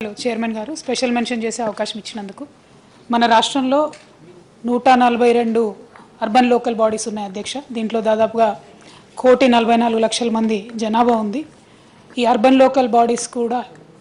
chairman గారు special mention చేసే అవకాశం ఇచ్చినందుకు మన రాష్ట్రంలో నూట నలభై రెండు అర్బన్ లోకల్ బాడీస్ ఉన్నాయి అధ్యక్ష దీంట్లో దాదాపుగా కోటి నలభై నాలుగు లక్షల మంది జనాభా ఉంది ఈ అర్బన్ లోకల్ బాడీస్ కూడా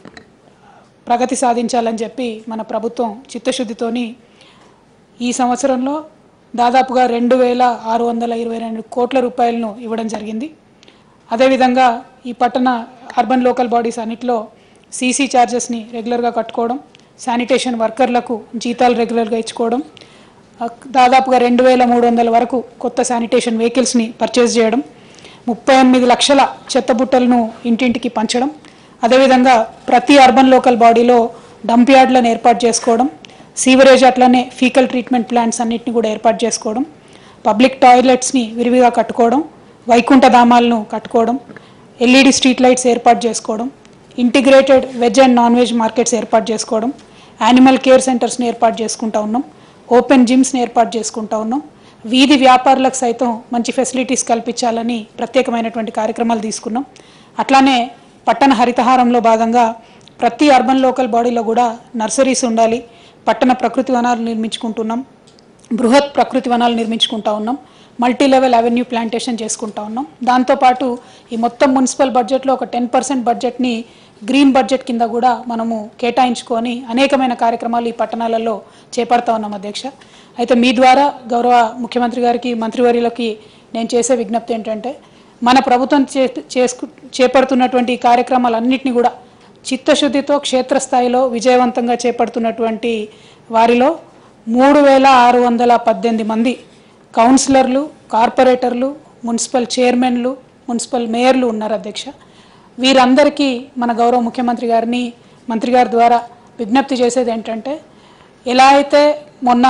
ప్రగతి సాధించాలని చెప్పి మన ప్రభుత్వం చిత్తశుద్ధితోని ఈ సంవత్సరంలో దాదాపుగా రెండు వేల ఆరు వందల ఇరవై రెండు కోట్ల రూపాయలను ఇవ్వడం జరిగింది అదేవిధంగా ఈ పట్టణ అర్బన్ లోకల్ బాడీస్ అన్నిట్లో సీసీ ఛార్జెస్ని రెగ్యులర్గా కట్టుకోవడం శానిటేషన్ వర్కర్లకు జీతాలు రెగ్యులర్గా ఇచ్చుకోవడం ఆ, దాదాపుగా రెండు వేల మూడు వందల వరకు కొత్త శానిటేషన్ వెహికల్స్ని పర్చేస్ చేయడం ముప్పై ఎనిమిది లక్షల చెత్త బుట్టలను ఇంటింటికి పంచడం అదేవిధంగా ప్రతి అర్బన్ లోకల్ బాడీలో డంప్ యార్డ్లను ఏర్పాటు చేసుకోవడం సీవరేజ్ అట్లనే ఫీకల్ ట్రీట్మెంట్ ప్లాంట్స్ అన్నిటిని కూడా ఏర్పాటు చేసుకోవడం పబ్లిక్ టాయిలెట్స్ని విరివిగా కట్టుకోవడం వైకుంఠ ధామాలను కట్టుకోవడం ఎల్ఈడి స్ట్రీట్ లైట్స్ ఏర్పాటు చేసుకోవడం integrated veg and non veg markets ఏర్పాటు చేసుకోవడం యానిమల్ కేర్ సెంటర్స్ని ఏర్పాటు చేసుకుంటా ఉన్నాం ఓపెన్ జిమ్స్ని ఏర్పాటు చేసుకుంటా ఉన్నాం వీధి వ్యాపారులకు సైతం మంచి ఫెసిలిటీస్ కల్పించాలని ప్రత్యేకమైనటువంటి కార్యక్రమాలు తీసుకున్నాం అట్లానే పట్టణ హరితహారంలో భాగంగా ప్రతి అర్బన్ లోకల్ బాడీలో కూడా నర్సరీస్ ఉండాలి పట్టణ ప్రకృతి వనాలు నిర్మించుకుంటున్నాం బృహత్ ప్రకృతి వనాలు నిర్మించుకుంటా ఉన్నాం మల్టీ లెవెల్ అవెన్యూ ప్లాంటేషన్ చేసుకుంటా ఉన్నాం దాంతోపాటు ఈ మొత్తం మున్సిపల్ బడ్జెట్లో ఒక టెన్ పర్సెంట్ బడ్జెట్ని గ్రీన్ బడ్జెట్ కింద కూడా మనము కేటాయించుకొని అనేకమైన కార్యక్రమాలు ఈ పట్టణాలలో చేపడతా ఉన్నాం అధ్యక్ష అయితే మీ ద్వారా గౌరవ ముఖ్యమంత్రి గారికి మంత్రివర్యులకి నేను చేసే విజ్ఞప్తి ఏంటంటే మన ప్రభుత్వం చే చేసుకు చేపడుతున్నటువంటి ఈ కార్యక్రమాలన్నింటినీ కూడా చిత్తశుద్ధితో క్షేత్రస్థాయిలో విజయవంతంగా చేపడుతున్నటువంటి వారిలో మూడు వేల ఆరు వందల పద్దెనిమిది మంది కౌన్సిలర్లు కార్పొరేటర్లు మున్సిపల్ చైర్మన్లు మున్సిపల్ మేయర్లు ఉన్నారు అధ్యక్ష వీరందరికీ మన గౌరవ ముఖ్యమంత్రి గారిని మంత్రి గారి ద్వారా విజ్ఞప్తి చేసేది ఏంటంటే ఎలా అయితే మొన్న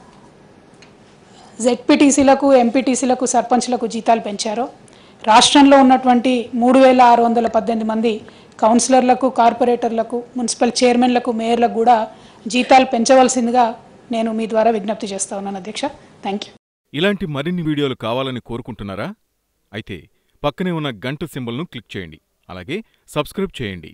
జెడ్పీటీసీలకు ఎంపీటీసీలకు సర్పంచ్లకు జీతాలు పెంచారో రాష్ట్రంలో ఉన్నటువంటి మూడు వేల ఆరు వందల పద్దెనిమిది మంది కౌన్సిలర్లకు కార్పొరేటర్లకు మున్సిపల్ చైర్మన్లకు మేయర్లకు కూడా జీతాలు పెంచవలసిందిగా నేను మీ ద్వారా విజ్ఞప్తి చేస్తా ఉన్నాను అధ్యక్ష థ్యాంక్ యూ ఇలాంటి మరిన్ని వీడియోలు కావాలని కోరుకుంటున్నారా అయితే పక్కనే ఉన్న గంట సింబల్ను క్లిక్ చేయండి అలాగే సబ్స్క్రైబ్ చేయండి